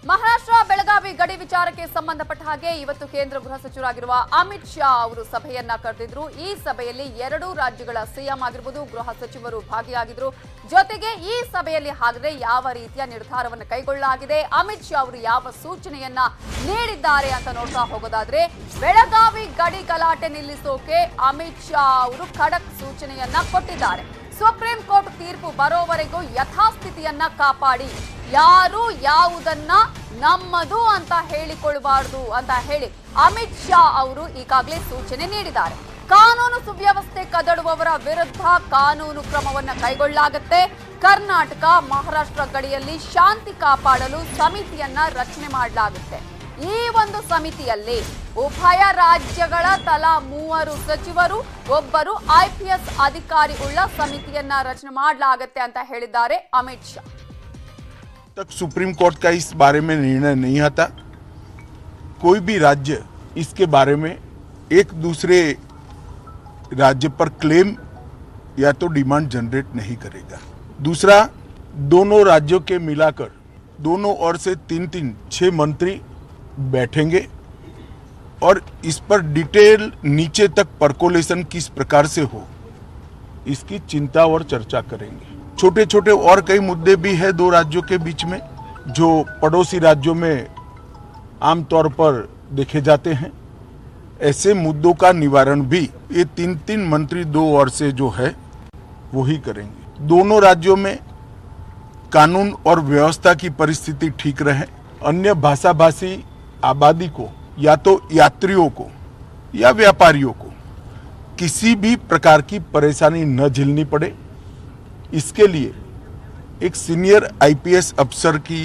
ಮಹಾರಾಷ್ಟ್ರ ಬೆಳಗಾವಿ ಗಡಿ ವಿಚಾರಕ್ಕೆ ಸಂಬಂಧಪಟ್ಟ ಹಾಗೆ ಇವತ್ತು ಕೇಂದ್ರ ಗೃಹ ಸಚಿವರಾಗಿರುವ ಅಮಿತ್ ಶಾ ಅವರು ಸಭೆಯನ್ನ ಕರೆದಿದ್ರು ಈ ಸಭೆಯಲ್ಲಿ ಎರಡೂ ರಾಜ್ಯಗಳ ಸಿಎಂ ಆಗಿರ್ಬೋದು ಗೃಹ ಸಚಿವರು ಭಾಗಿಯಾಗಿದ್ರು ಜೊತೆಗೆ ಈ ಸಭೆಯಲ್ಲಿ ಹಾಗಾದ್ರೆ ಯಾವ ರೀತಿಯ ನಿರ್ಧಾರವನ್ನು ಕೈಗೊಳ್ಳಲಾಗಿದೆ ಅಮಿತ್ ಶಾ ಅವರು ಯಾವ ಸೂಚನೆಯನ್ನ ನೀಡಿದ್ದಾರೆ ಅಂತ ನೋಡ್ತಾ ಹೋಗೋದಾದ್ರೆ ಬೆಳಗಾವಿ ಗಡಿ ಗಲಾಟೆ ನಿಲ್ಲಿಸೋಕೆ ಅಮಿತ್ ಶಾ ಅವರು ಖಡಕ್ ಸೂಚನೆಯನ್ನ ಕೊಟ್ಟಿದ್ದಾರೆ ಸುಪ್ರೀಂ ಕೋರ್ಟ್ ತೀರ್ಪು ಬರೋವರೆಗೂ ಯಥಾಸ್ಥಿತಿಯನ್ನ ಕಾಪಾಡಿ ಯಾರು ಯಾವುದನ್ನ ನಮ್ಮದು ಅಂತ ಹೇಳಿಕೊಳ್ಳಬಾರದು ಅಂತ ಹೇಳಿ ಅಮಿತ್ ಶಾ ಅವರು ಈಗಾಗಲೇ ಸೂಚನೆ ನೀಡಿದ್ದಾರೆ ಕಾನೂನು ಸುವ್ಯವಸ್ಥೆ ಕದಡುವವರ ವಿರುದ್ಧ ಕಾನೂನು ಕ್ರಮವನ್ನ ಕೈಗೊಳ್ಳಲಾಗುತ್ತೆ ಕರ್ನಾಟಕ ಮಹಾರಾಷ್ಟ್ರ ಗಡಿಯಲ್ಲಿ ಶಾಂತಿ ಕಾಪಾಡಲು ಸಮಿತಿಯನ್ನ ರಚನೆ ಮಾಡಲಾಗುತ್ತೆ ಈ ಒಂದು ಸಮಿತಿಯಲ್ಲಿ ಉಭಯ ರಾಜ್ಯಗಳ ತಲಾ ಮೂವರು ಸಚಿವರು ಒಬ್ಬರು ಐಪಿಎಸ್ ಅಧಿಕಾರಿ ಉಳ್ಳ ಸಮಿತಿಯನ್ನ ರಚನೆ ಮಾಡಲಾಗುತ್ತೆ ಅಂತ ಹೇಳಿದ್ದಾರೆ ಅಮಿತ್ ಶಾ तक सुप्रीम कोर्ट का इस बारे में निर्णय नहीं आता कोई भी राज्य इसके बारे में एक दूसरे राज्य पर क्लेम या तो डिमांड जनरेट नहीं करेगा दूसरा दोनों राज्यों के मिलाकर दोनों ओर से तीन तीन छह मंत्री बैठेंगे और इस पर डिटेल नीचे तक परकोलेशन किस प्रकार से हो इसकी चिंता और चर्चा करेंगे छोटे छोटे और कई मुद्दे भी है दो राज्यों के बीच में जो पड़ोसी राज्यों में आमतौर पर देखे जाते हैं ऐसे मुद्दों का निवारण भी ये तीन तीन मंत्री दो ओर से जो है वो ही करेंगे दोनों राज्यों में कानून और व्यवस्था की परिस्थिति ठीक रहे अन्य भाषा भाषी आबादी को या तो यात्रियों को या व्यापारियों को किसी भी प्रकार की परेशानी न झेलनी पड़े इसके लिए एक सीनियर आईपीएस अफसर की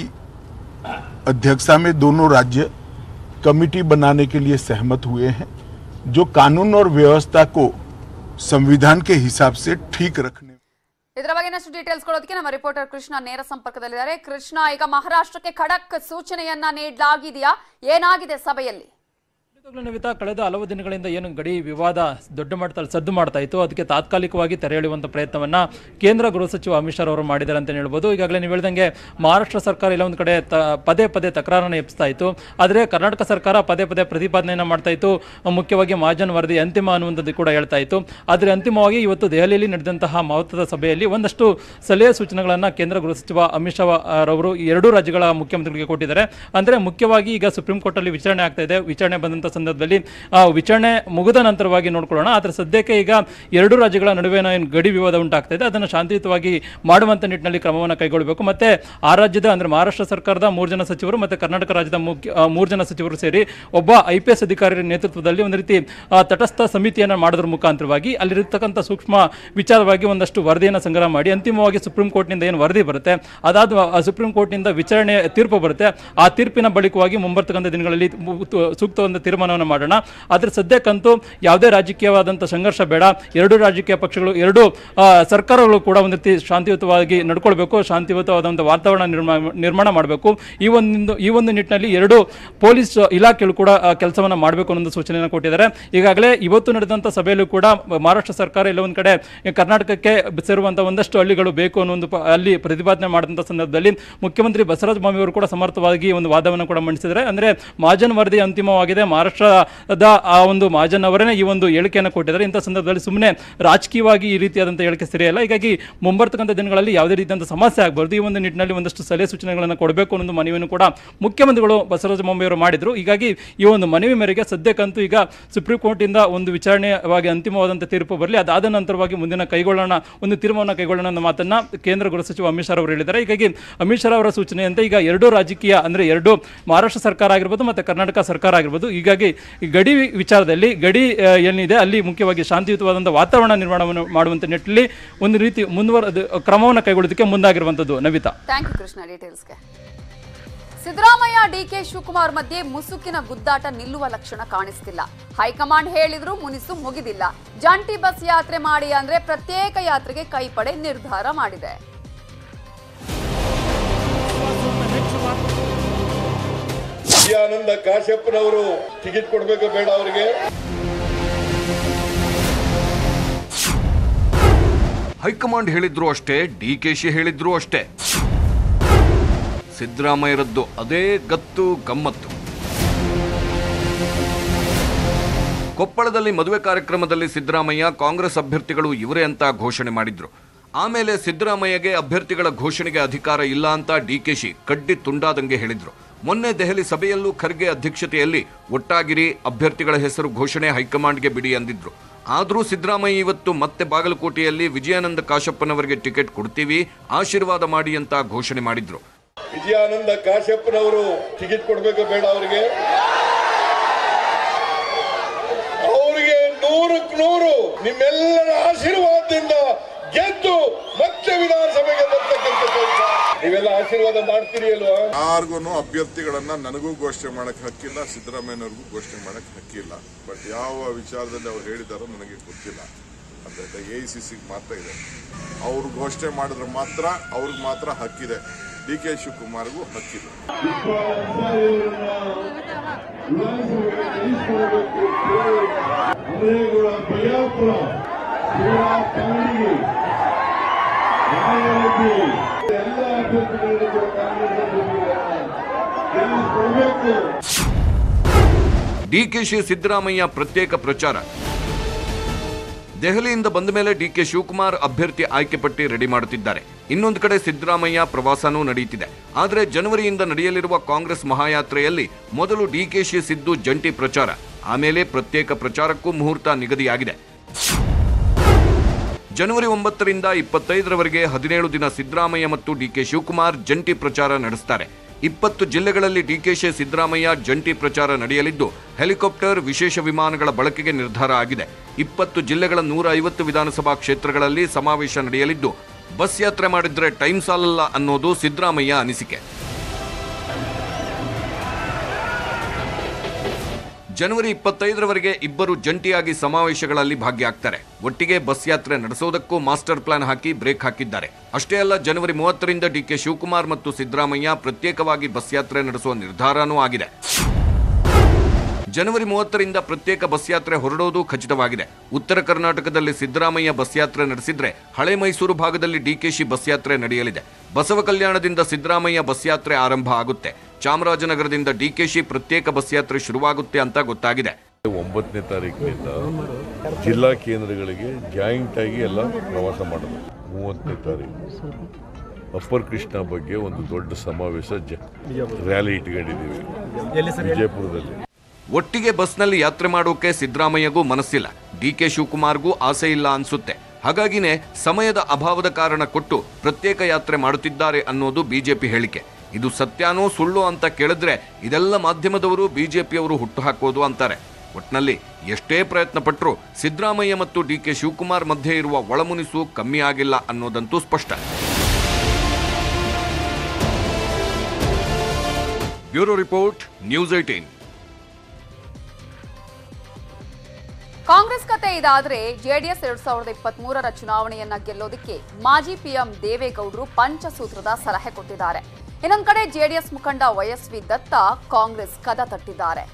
अध्यक्षता में दोनों राज्य कमिटी बनाने के लिए सहमत हुए हैं जो कानून और व्यवस्था को संविधान के हिसाब से ठीक रखने ಇದರ ಬಗ್ಗೆ ಇನ್ನಷ್ಟು ಡೀಟೇಲ್ಸ್ ಕೊಡೋದಕ್ಕೆ ನಮ್ಮ ರಿಪೋರ್ಟರ್ ಕೃಷ್ಣ ನೇರ ಸಂಪರ್ಕದಲ್ಲಿದ್ದಾರೆ ಕೃಷ್ಣ ಈಗ ಮಹಾರಾಷ್ಟ್ರಕ್ಕೆ ಖಡಕ್ ಸೂಚನೆಯನ್ನ ನೀಡಲಾಗಿದೆಯಾ ಏನಾಗಿದೆ ಸಭೆಯಲ್ಲಿ ಖಂಡಿತವಾಗ್ಲೂ ನವಿತಾ ಕಳೆದ ಹಲವು ದಿನಗಳಿಂದ ಏನು ಗಡಿ ವಿವಾದ ದೊಡ್ಡ ಮಟ್ಟದಲ್ಲಿ ಸದ್ದು ಮಾಡ್ತಾ ಇತ್ತು ಅದಕ್ಕೆ ತಾತ್ಕಾಲಿಕವಾಗಿ ತೆರೆ ಎಳೆಯುವಂಥ ಪ್ರಯತ್ನವನ್ನ ಕೇಂದ್ರ ಗೃಹ ಸಚಿವ ಅಮಿತ್ ಶಾ ಅವರು ಮಾಡಿದ್ದಾರೆ ಅಂತ ಹೇಳ್ಬೋದು ಈಗಾಗಲೇ ನೀವು ಹೇಳ್ದಂಗೆ ಮಹಾರಾಷ್ಟ್ರ ಸರ್ಕಾರ ಇಲ್ಲ ಒಂದು ಕಡೆ ತ ಪದೇ ಪದೇ ತಕರಾರನ್ನು ಎಬ್ಸ್ತಾ ಇತ್ತು ಆದರೆ ಕರ್ನಾಟಕ ಸರ್ಕಾರ ಪದೇ ಪದೇ ಪ್ರತಿಪಾದನೆಯನ್ನು ಮಾಡ್ತಾ ಇತ್ತು ಮುಖ್ಯವಾಗಿ ಮಹಾಜನ್ ವರದಿ ಅಂತಿಮ ಅನ್ನುವಂಥದ್ದು ಕೂಡ ಹೇಳ್ತಾ ಇತ್ತು ಆದರೆ ಅಂತಿಮವಾಗಿ ಇವತ್ತು ದೆಹಲಿಯಲ್ಲಿ ನಡೆದಂತಹ ಮಹತ್ವದ ಸಭೆಯಲ್ಲಿ ಒಂದಷ್ಟು ಸಲಹೆ ಸೂಚನೆಗಳನ್ನು ಕೇಂದ್ರ ಗೃಹ ಸಚಿವ ಅಮಿತ್ ಶಾ ರವರು ಈ ಎರಡೂ ರಾಜ್ಯಗಳ ಮುಖ್ಯಮಂತ್ರಿಗಳಿಗೆ ಕೊಟ್ಟಿದ್ದಾರೆ ಅಂದರೆ ಮುಖ್ಯವಾಗಿ ಈಗ ಸುಪ್ರೀಂ ಕೋರ್ಟಲ್ಲಿ ವಿಚಾರಣೆ ಆಗ್ತಾ ಇದೆ ವಿಚಾರಣೆ ಬಂದಂಥ ಸಂದರ್ಭದಲ್ಲಿ ಆ ವಿಚಾರಣೆ ಮುಗಿದ ನಂತರವಾಗಿ ನೋಡ್ಕೊಳ್ಳೋಣ ಆದರೆ ಸದ್ಯಕ್ಕೆ ಈಗ ಎರಡು ರಾಜ್ಯಗಳ ನಡುವೆ ಏನು ಗಡಿ ವಿವಾದ ಉಂಟಾಗ್ತಾ ಇದೆ ಅದನ್ನು ಶಾಂತಿಯುತವಾಗಿ ಮಾಡುವಂಥ ನಿಟ್ಟಿನಲ್ಲಿ ಕ್ರಮವನ್ನು ಕೈಗೊಳ್ಳಬೇಕು ಮತ್ತೆ ಆ ರಾಜ್ಯದ ಅಂದರೆ ಮಹಾರಾಷ್ಟ್ರ ಸರ್ಕಾರದ ಮೂರು ಜನ ಸಚಿವರು ಮತ್ತು ಕರ್ನಾಟಕ ರಾಜ್ಯದ ಮುಖ್ಯ ಆ, ಮೂರು ಜನ ಸಚಿವರು ಸೇರಿ ಒಬ್ಬ ಐ ಪಿ ಎಸ್ ಅಧಿಕಾರಿ ನೇತೃತ್ವದಲ್ಲಿ ಒಂದು ರೀತಿ ಆ, ತಟಸ್ಥ ಸಮಿತಿಯನ್ನು ಮಾಡೋದ್ರ ಮುಖಾಂತರವಾಗಿ ಅಲ್ಲಿರತಕ್ಕಂಥ ಸೂಕ್ಷ್ಮ ವಿಚಾರವಾಗಿ ಒಂದಷ್ಟು ವರದಿಯನ್ನು ಸಂಗ್ರಹ ಮಾಡಿ ಅಂತಿಮವಾಗಿ ಸುಪ್ರೀಂ ಕೋರ್ಟ್ನಿಂದ ಏನು ವರದಿ ಬರುತ್ತೆ ಅದಾದ ಆ ಸುಪ್ರೀಂ ಕೋರ್ಟ್ನಿಂದ ವಿಚಾರಣೆ ತೀರ್ಪು ಬರುತ್ತೆ ಆ ತೀರ್ಪಿನ ಬಳಿಕವಾಗಿ ಮುಂಬರ್ತಕ್ಕಂಥ ದಿನಗಳಲ್ಲಿ ಮು- ತು- ಸೂಕ್ತವಾದ ತೀರ್ಮಾನವನ್ನು ಮಾಡೋಣ ಆದರೆ ಸದ್ಯಕ್ಕಂತೂ ಯಾವುದೇ ರಾಜಕೀಯವಾದಂಥ ಸಂಘರ್ಷ ಬೇಡ ಎರಡು ರಾಜಕೀಯ ಪಕ್ಷಗಳು ಎರಡು ಆ, ಸರ್ಕಾರಗಳು ಕೂಡ ಒಂದು ರೀತಿ ಶಾಂತಿಯುತವಾಗಿ ನಡ್ಕೊಳ್ಬೇಕು ಶಾಂತಿಯುತವಾದಂಥ ವಾತಾವರಣ ನಿರ್ಮಾಣ ನಿರ್ಮಾಣ ಮಾಡಬೇಕು ಈ ಒಂದು ಈ ಒಂದು ನಿಟ್ಟಿನಲ್ಲಿ ಎರಡು ಪೊಲೀಸ್ ಇಲಾಖೆಗಳು ಕೂಡ ಕೆಲಸವನ್ನು ಮಾಡಬೇಕು ಅನ್ನೋ ಸೂಚನೆಯನ್ನು ಕೊಟ್ಟಿದ್ದಾರೆ ಈಗಾಗಲೇ ಇವತ್ತು ನಡೆದಂಥ ಸಭೆಯಲ್ಲೂ ಕೂಡ ಮಹಾರಾಷ್ಟ್ರ ಸರ್ಕಾರ ಎಲ್ಲ ಒಂದು ಕಡೆ ಕರ್ನಾಟಕಕ್ಕೆ ಸೇರುವಂಥ ಒಂದಷ್ಟು ಹಳ್ಳಿಗಳು ಬೇಕು ಅನ್ನೋ ಒಂದು ಪ- ಅಲ್ಲಿ ಪ್ರತಿಪಾದನೆ ಮಾಡಿದಂಥ ಸಂದರ್ಭದಲ್ಲಿ ಮುಖ್ಯಮಂತ್ರಿ ಬಸವರಾಜ ಬೊಮ್ಮಾಯಿ ಅವರು ಕೂಡ ಸಮರ್ಥವಾಗಿ ಒಂದು ವಾದವನ್ನು ಕೂಡ ಮಂಡಿಸಿದ್ದಾರೆ ಅಂದರೆ ಮಹಾಜನ್ ವರದಿ ಅಂತಿಮವಾಗಿದೆ ಮಹಾರಾಷ್ಟ್ರದ ಆ ಒಂದು ಮಹಾಜನ್ ಅವರೇ ಈ ಒಂದು ಹೇಳಿಕೆಯನ್ನು ಕೊಟ್ಟಿದ್ದಾರೆ ಇಂಥ ಸಂದರ್ಭದಲ್ಲಿ ಸುಮ್ಮನೆ ರಾಜಕೀಯವಾಗಿ ಈ ರೀತಿಯಾದಂಥ ಹೇಳಿಕೆ ಸರಿಯಲ್ಲ ಹೀಗಾಗಿ ಮುಂಬರ್ತಕ್ಕಂಥ ದಿನಗಳಲ್ಲಿ ಯಾವುದೇ ರೀತಿಯಾದಂಥ ಸಮಸ್ಯೆ ಆಗಬಾರ್ದು ಈ ಒಂದು ನಿಟ್ಟಿನಲ್ಲಿ ಒಂದಷ್ಟು ಸಲಹೆ ಸೂಚನೆಗಳನ್ನು ಕೊಡಬೇಕು ಅನ್ನೋ ಮನವಿಯನ್ನು ಕೂಡ ಮುಖ್ಯಮಂತ್ರಿಗಳು ಬಸವರಾಜ ಬೊಮ್ಮಾಯಿ ಅವರು ಮಾಡಿದ್ರು ಹೀಗಾಗಿ ಈ ಒಂದು ಮನವಿ ಮೇರೆಗೆ ಸದ್ಯಕ್ಕಂತೂ ಈಗ ಸುಪ್ರೀಂ ಕೋರ್ಟಿಂದ ಒಂದು ವಿಚಾರಣೆವಾಗಿ ಅಂತಿಮವಾದಂಥ ತೀರ್ಪು ಬರಲಿ ಅದಾದ ನಂತರವಾಗಿ ಮುಂದಿನ ಕೈಗೊಳ್ಳೋಣ ಒಂದು ತೀರ್ಮಾನ ಕೈಗೊಳ್ಳೋಣ ಅನ್ನೋ ಮಾತನ್ನ ಕೇಂದ್ರ ಗೃಹ ಸಚಿವ ಅಮಿತ್ ಶಾ ಅವರು ಹೇಳಿದ್ದಾರೆ ಹೀಗಾಗಿ ಅಮಿತ್ ಶಾ ಅವರ ಸೂಚನೆಯಂತೆ ಈಗ ಎರಡು ರಾಜಕೀಯ ಅಂದರೆ ಎರಡು ಮಹಾರಾಷ್ಟ್ರ ಸರ್ಕಾರ ಆಗಿರ್ಬೋದು ಮತ್ತು ಕರ್ನಾಟಕ ಸರ್ಕಾರ ಆಗಿರ್ಬೋದು ಹೀಗಾಗಿ ಈ ಗಡಿ ವಿಚಾರದಲ್ಲಿ ಗಡಿ ಆ, ಏನಿದೆ ಅಲ್ಲಿ ಮುಖ್ಯವಾಗಿ ಶಾಂತಿಯುತವಾದಂಥ ವಾತಾವರಣ ನಿರ್ಮಾಣವನ್ನು ಮಾಡುವಂಥ ನಿಟ್ಟಿನಲ್ಲಿ ಒಂದು ರೀತಿ ಮುಂದುವರೆದ ಕ್ರಮವನ್ನು ಕೈಗೊಳ್ಳೋದಕ್ಕೆ ಮುಂದಾಗಿರುವಂಥದ್ದು ನವಿತಾ ಥ್ಯಾಂಕ್ ಯು ಕೃಷ್ಣ ಡೀಟೇಲ್ಸ್ಗೆ ಸಿದ್ದರಾಮಯ್ಯ ಡಿಕೆ ಶಿವಕುಮಾರ್ ಮಧ್ಯೆ ಮುಸುಕಿನ ಗುದ್ದಾಟ ನಿಲ್ಲುವ ಲಕ್ಷಣ ಕಾಣಿಸ್ತಿಲ್ಲ ಹೈಕಮಾಂಡ್ ಹೇಳಿದ್ರು ಮುನಿಸು ಮುಗಿದಿಲ್ಲ ಜಂಟಿ ಬಸ್ ಯಾತ್ರೆ ಮಾಡಿ ಅಂದ್ರೆ ಪ್ರತ್ಯೇಕ ಯಾತ್ರೆಗೆ ಕೈಪಡೆ ನಿರ್ಧಾರ ಮಾಡಿದೆ ಆನಂದ ಕಾಶ್ಯಪ್ಪನವರು ಟಿಕೆಟ್ ಕೊಡ್ಬೇಕು ಬೇಡ ಅವರಿಗೆ ಹೈಕಮಾಂಡ್ ಹೇಳಿದ್ರು ಅಷ್ಟೇ ಡಿ ಕೆ ಶಿ ಹೇಳಿದ್ರು ಅಷ್ಟೇ ಸಿದ್ದರಾಮಯ್ಯರದ್ದು ಅದೇ ಗತ್ತು ಗಮ್ಮತ್ತು ಕೊಪ್ಪಳದಲ್ಲಿ ಮದುವೆ ಕಾರ್ಯಕ್ರಮದಲ್ಲಿ ಸಿದ್ದರಾಮಯ್ಯ ಕಾಂಗ್ರೆಸ್ ಅಭ್ಯರ್ಥಿಗಳು ಇವರೇ ಅಂತ ಘೋಷಣೆ ಮಾಡಿದ್ರು ಆಮೇಲೆ ಸಿದ್ದರಾಮಯ್ಯಗೆ ಅಭ್ಯರ್ಥಿಗಳ ಘೋಷಣೆಗೆ ಅಧಿಕಾರ ಇಲ್ಲ ಅಂತ ಡಿಕೆಶಿ ಕಡ್ಡಿ ತುಂಡಾದಂಗೆ ಹೇಳಿದ್ರು ಮೊನ್ನೆ ದೆಹಲಿ ಸಭೆಯಲ್ಲೂ ಖರ್ಗೆ ಅಧ್ಯಕ್ಷತೆಯಲ್ಲಿ ಒಟ್ಟಾಗಿರಿ ಅಭ್ಯರ್ಥಿಗಳ ಹೆಸರು ಘೋಷಣೆ ಹೈಕಮಾಂಡ್ಗೆ ಬಿಡಿ ಅಂದಿದ್ರು ಆದರೂ ಸಿದ್ದರಾಮಯ್ಯ ಇವತ್ತು ಮತ್ತೆ ಬಾಗಲಕೋಟೆಯಲ್ಲಿ ವಿಜಯಾನಂದ ಕಾಶಪ್ಪನವರಿಗೆ ಟಿಕೆಟ್ ಕೊಡ್ತೀವಿ ಆಶೀರ್ವಾದ ಮಾಡಿ ಅಂತ ಘೋಷಣೆ ಮಾಡಿದ್ರು ವಿಜಯಾನಂದ ಕಾಶ್ಯಪ್ಪನವರು ಟಿಕೆಟ್ ಕೊಡ್ಬೇಕು ಬೇಡ ಅವರಿಗೆ ಅವರಿಗೆ ನೂರಕ್ಕೆ ನೂರು ನಿಮ್ಮೆಲ್ಲರ ಆಶೀರ್ವಾದದಿಂದ ಗೆದ್ದು ಮತ್ತೆ ವಿಧಾನಸಭೆಗೆ ಬರ್ತಕ್ಕಂಥ ಕೆಲಸ ನೀವೆಲ್ಲ ಆಶೀರ್ವಾದ ಮಾಡ್ತೀರಿ ಅಲ್ವಾ ಯಾರಿಗೂ ಅಭ್ಯರ್ಥಿಗಳನ್ನ ನನಗೂ ಘೋಷಣೆ ಮಾಡಕ್ ಹಕ್ಕಿಲ್ಲ ಸಿದ್ದರಾಮಯ್ಯನವ್ರಿಗೂ ಘೋಷಣೆ ಮಾಡಕ್ ಹಕ್ಕಿಲ್ಲ ಬಟ್ ಯಾವ ವಿಚಾರದಲ್ಲಿ ಅವ್ರು ಹೇಳಿದಾರೋ ನನಗೆ ಗೊತ್ತಿಲ್ಲ ಅಂದ್ರೆ ಎ ಸಿ ಸಿಗೆ ಮಾತ್ರ ಇದೆ ಅವ್ರು ಘೋಷಣೆ ಮಾಡಿದ್ರೆ ಮಾತ್ರ ಅವ್ರಿಗೆ ಮಾತ್ರ ಹಕ್ಕಿದೆ ಡಿ ಕೆ ಶಿವಕುಮಾರ್ಗೂ ಹಕ್ಕಿದೆ ಅಮರೇಗೌಡ ಬಿಯಾಪುರ ಶಿವರಾಜ್ ತಂಗಡಿಗೆ ರಾಯರೆಡ್ಡಿ ಎಲ್ಲ ಅಭ್ಯರ್ಥಿಗಳನ್ನು ಕೂಡ ಕಾಂಗ್ರೆಸ್ ಗೆಲ್ಲಿಸಿಕೊಡ್ಬೇಕು ಡಿಕೆಶಿ ಸಿದ್ದರಾಮಯ್ಯ ಪ್ರತ್ಯೇಕ ಪ್ರಚಾರ ದೆಹಲಿಯಿಂದ ಬಂದ ಮೇಲೆ ಡಿಕೆ ಶಿವಕುಮಾರ್ ಅಭ್ಯರ್ಥಿ ಆಯ್ಕೆ ಪಟ್ಟಿ ರೆಡಿ ಮಾಡುತ್ತಿದ್ದಾರೆ ಇನ್ನೊಂದು ಕಡೆ ಸಿದ್ದರಾಮಯ್ಯ ಪ್ರವಾಸನೂ ನಡೆಯುತ್ತಿದೆ ಆದರೆ ಜನವರಿಯಿಂದ ನಡೆಯಲಿರುವ ಕಾಂಗ್ರೆಸ್ ಮಹಾಯಾತ್ರೆಯಲ್ಲಿ ಮೊದಲು ಡಿಕೆಶಿ ಸಿದ್ದು ಜಂಟಿ ಪ್ರಚಾರ ಆಮೇಲೆ ಪ್ರತ್ಯೇಕ ಪ್ರಚಾರಕ್ಕೂ ಮುಹೂರ್ತ ನಿಗದಿಯಾಗಿದೆ ಜನವರಿ ಒಂಬತ್ತರಿಂದ ಇಪ್ಪತ್ತೈದರವರೆಗೆ ಹದಿನೇಳು ದಿನ ಸಿದ್ದರಾಮಯ್ಯ ಮತ್ತು ಡಿಕೆ ಶಿವಕುಮಾರ್ ಜಂಟಿ ಪ್ರಚಾರ ನಡೆಸುತ್ತಾರೆ ಇಪ್ಪತ್ತು ಜಿಲ್ಲೆಗಳಲ್ಲಿ ಡಿಕೆಶಿ ಸಿದ್ದರಾಮಯ್ಯ ಜಂಟಿ ಪ್ರಚಾರ ನಡೆಯಲಿದ್ದು ಹೆಲಿಕಾಪ್ಟರ್ ವಿಶೇಷ ವಿಮಾನಗಳ ಬಳಕೆಗೆ ನಿರ್ಧಾರ ಆಗಿದೆ ಇಪ್ಪತ್ತು ಜಿಲ್ಲೆಗಳ ನೂರ ಐವತ್ತು ವಿಧಾನಸಭಾ ಕ್ಷೇತ್ರಗಳಲ್ಲಿ ಸಮಾವೇಶ ನಡೆಯಲಿದ್ದು ಬಸ್ ಯಾತ್ರೆ ಮಾಡಿದ್ರೆ ಟೈಮ್ ಸಾಲಲ್ಲ ಅನ್ನೋದು ಸಿದ್ದರಾಮಯ್ಯ ಅನಿಸಿಕೆ ಜನವರಿ ಇಪ್ಪತ್ತೈದರವರೆಗೆ ಇಬ್ಬರು ಜಂಟಿಯಾಗಿ ಸಮಾವೇಶಗಳಲ್ಲಿ ಭಾಗಿಯಾಗ್ತಾರೆ ಒಟ್ಟಿಗೆ ಬಸ್ ಯಾತ್ರೆ ನಡೆಸೋದಕ್ಕೂ ಮಾಸ್ಟರ್ ಪ್ಲಾನ್ ಹಾಕಿ ಬ್ರೇಕ್ ಹಾಕಿದ್ದಾರೆ ಅಷ್ಟೇ ಅಲ್ಲ ಜನವರಿ ಮೂವತ್ತರಿಂದ ಡಿಕೆ ಶಿವಕುಮಾರ್ ಮತ್ತು ಸಿದ್ದರಾಮಯ್ಯ ಪ್ರತ್ಯೇಕವಾಗಿ ಬಸ್ ಯಾತ್ರೆ ನಡೆಸುವ ನಿರ್ಧಾರನೂ ಆಗಿದೆ ಜನವರಿ ಮೂವತ್ತರಿಂದ ಪ್ರತ್ಯೇಕ ಬಸ್ ಯಾತ್ರೆ ಹೊರಡೋದು ಖಚಿತವಾಗಿದೆ ಉತ್ತರ ಕರ್ನಾಟಕದಲ್ಲಿ ಸಿದ್ದರಾಮಯ್ಯ ಬಸ್ ಯಾತ್ರೆ ನಡೆಸಿದ್ರೆ ಹಳೆ ಮೈಸೂರು ಭಾಗದಲ್ಲಿ ಡಿಕೆಶಿ ಬಸ್ ಯಾತ್ರೆ ನಡೆಯಲಿದೆ ಬಸವ ಕಲ್ಯಾಣದಿಂದ ಸಿದ್ದರಾಮಯ್ಯ ಬಸ್ ಯಾತ್ರೆ ಆರಂಭ ಆಗುತ್ತೆ ಚಾಮರಾಜನಗರದಿಂದ ಡಿಕೆಶಿ ಪ್ರತ್ಯೇಕ ಬಸ್ ಯಾತ್ರೆ ಶುರುವಾಗುತ್ತೆ ಅಂತ ಗೊತ್ತಾಗಿದೆ ಒಂಬತ್ತನೇ ತಾರೀಕಿನಿಂದ ಜಿಲ್ಲಾ ಕೇಂದ್ರಗಳಿಗೆ ಜಾಯಿಂಟ್ ಆಗಿ ಎಲ್ಲ ಪ್ರವಾಸ ಮಾಡೋದು ಮೂವತ್ತನೇ ತಾರೀಕು ಅಪ್ಪರ್ ಕೃಷ್ಣ ಬಗ್ಗೆ ಒಂದು ದೊಡ್ಡ ಸಮಾವೇಶ ಜ ರ್ಯಾಲಿ ಇಟ್ಕೊಂಡಿದ್ದೀವಿ ವಿಜಯಪುರದಲ್ಲಿ ಒಟ್ಟಿಗೆ ಬಸ್ನಲ್ಲಿ ಯಾತ್ರೆ ಮಾಡೋಕೆ ಸಿದ್ದರಾಮಯ್ಯಗೂ ಮನಸ್ಸಿಲ್ಲ ಡಿಕೆ ಶಿವಕುಮಾರ್ಗೂ ಆಸೆ ಇಲ್ಲ ಅನ್ಸುತ್ತೆ ಹಾಗಾಗಿನೇ ಸಮಯದ ಅಭಾವದ ಕಾರಣ ಕೊಟ್ಟು ಪ್ರತ್ಯೇಕ ಯಾತ್ರೆ ಮಾಡುತ್ತಿದ್ದಾರೆ ಅನ್ನೋದು ಬಿಜೆಪಿ ಹೇಳಿಕೆ ಇದು ಸತ್ಯಾನೋ ಸುಳ್ಳು ಅಂತ ಕೇಳಿದ್ರೆ ಇದೆಲ್ಲ ಮಾಧ್ಯಮದವರು ಬಿಜೆಪಿಯವರು ಹುಟ್ಟುಹಾಕೋದು ಅಂತಾರೆ ಒಟ್ನಲ್ಲಿ ಎಷ್ಟೇ ಪ್ರಯತ್ನ ಪಟ್ಟರೂ ಸಿದ್ದರಾಮಯ್ಯ ಮತ್ತು ಡಿಕೆ ಶಿವಕುಮಾರ್ ಮಧ್ಯೆ ಇರುವ ಒಳಮುನಿಸು ಕಮ್ಮಿ ಆಗಿಲ್ಲ ಅನ್ನೋದಂತೂ ಸ್ಪಷ್ಟ bureau report News Eighteen Congress ಕತೆ ಇದಾದ್ರೆ ಜೆಡಿಎಸ್ ಎರಡ್ ಸಾವಿರದ ಇಪ್ಪತ್ತ್ ಮೂರರ ಚುನಾವಣೆಯನ್ನ ಗೆಲ್ಲೋದಕ್ಕೆ ಮಾಜಿ ಪಿಎಂ ದೇವೇಗೌಡರು ಪಂಚಸೂತ್ರದ ಸಲಹೆ ಕೊಟ್ಟಿದ್ದಾರೆ ಇನ್ನೊಂದ್ ಕಡೆ ಜೆಡಿಎಸ್ ಮುಖಂಡ ವೈಎಸ್ವಿ ದತ್ತ ಕಾಂಗ್ರೆಸ್ ಕದ ತಟ್ಟಿದ್ದಾರೆ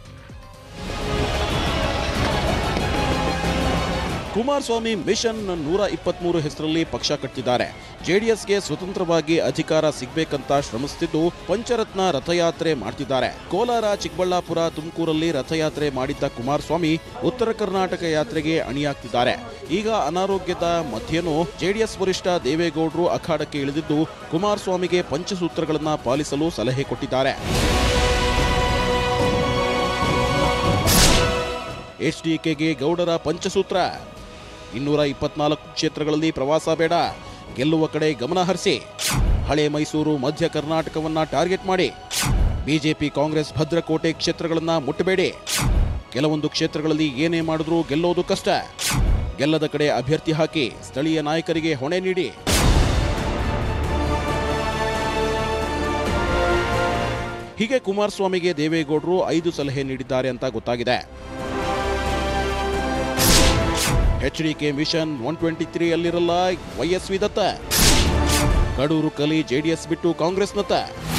ಕುಮಾರಸ್ವಾಮಿ ಮಿಷನ್ ನೂರ ಇಪ್ಪತ್ಮೂರು ಹೆಸರಲ್ಲಿ ಪಕ್ಷ ಕಟ್ಟಿದ್ದಾರೆ ಜೆಡಿಎಸ್ಗೆ ಸ್ವತಂತ್ರವಾಗಿ ಅಧಿಕಾರ ಸಿಗ್ಬೇಕಂತ ಶ್ರಮಿಸುತ್ತಿದ್ದು ಪಂಚರತ್ನ ರಥಯಾತ್ರೆ ಮಾಡ್ತಿದ್ದಾರೆ ಕೋಲಾರ ಚಿಕ್ಕಬಳ್ಳಾಪುರ ತುಮಕೂರಲ್ಲಿ ರಥಯಾತ್ರೆ ಮಾಡಿದ್ದ ಕುಮಾರಸ್ವಾಮಿ ಉತ್ತರ ಕರ್ನಾಟಕ ಯಾತ್ರೆಗೆ ಅಣಿಯಾಗ್ತಿದ್ದಾರೆ ಈಗ ಅನಾರೋಗ್ಯದ ಮಧ್ಯೆನೂ ಜೆಡಿಎಸ್ ವರಿಷ್ಠ ದೇವೇಗೌಡರು ಅಖಾಡಕ್ಕೆ ಇಳಿದಿದ್ದು ಕುಮಾರಸ್ವಾಮಿಗೆ ಪಂಚಸೂತ್ರಗಳನ್ನ ಪಾಲಿಸಲು ಸಲಹೆ ಕೊಟ್ಟಿದ್ದಾರೆ ಎಚ್ಡಿಕೆಗೆ ಗೌಡರ ಪಂಚಸೂತ್ರ ಇನ್ನೂರ ಇಪ್ಪತ್ನಾಲ್ಕು ಕ್ಷೇತ್ರಗಳಲ್ಲಿ ಪ್ರವಾಸ ಬೇಡ ಗೆಲ್ಲುವ ಕಡೆ ಗಮನ ಹರಿಸಿ ಹಳೆ ಮೈಸೂರು ಮಧ್ಯ ಕರ್ನಾಟಕವನ್ನ ಟಾರ್ಗೆಟ್ ಮಾಡಿ ಬಿಜೆಪಿ ಕಾಂಗ್ರೆಸ್ ಭದ್ರಕೋಟೆ ಕ್ಷೇತ್ರಗಳನ್ನ ಮುಟ್ಟಬೇಡಿ ಕೆಲವೊಂದು ಕ್ಷೇತ್ರಗಳಲ್ಲಿ ಏನೇ ಮಾಡಿದ್ರೂ ಗೆಲ್ಲೋದು ಕಷ್ಟ ಗೆಲ್ಲದ ಕಡೆ ಅಭ್ಯರ್ಥಿ ಹಾಕಿ ಸ್ಥಳೀಯ ನಾಯಕರಿಗೆ ಹೊಣೆ ನೀಡಿ ಹೀಗೆ ಕುಮಾರಸ್ವಾಮಿಗೆ ದೇವೇಗೌಡರು ಐದು ಸಲಹೆ ನೀಡಿದ್ದಾರೆ ಅಂತ ಗೊತ್ತಾಗಿದೆ HDK mission one twenty three ಅಲ್ಲಿರಲ್ಲ ವೈಎಸ್ವಿ ದತ್ತ ಕಡೂರು ಕಲಿ ಜೆಡಿಎಸ್ ಬಿಟ್ಟು ಕಾಂಗ್ರೆಸ್ನತ್ತ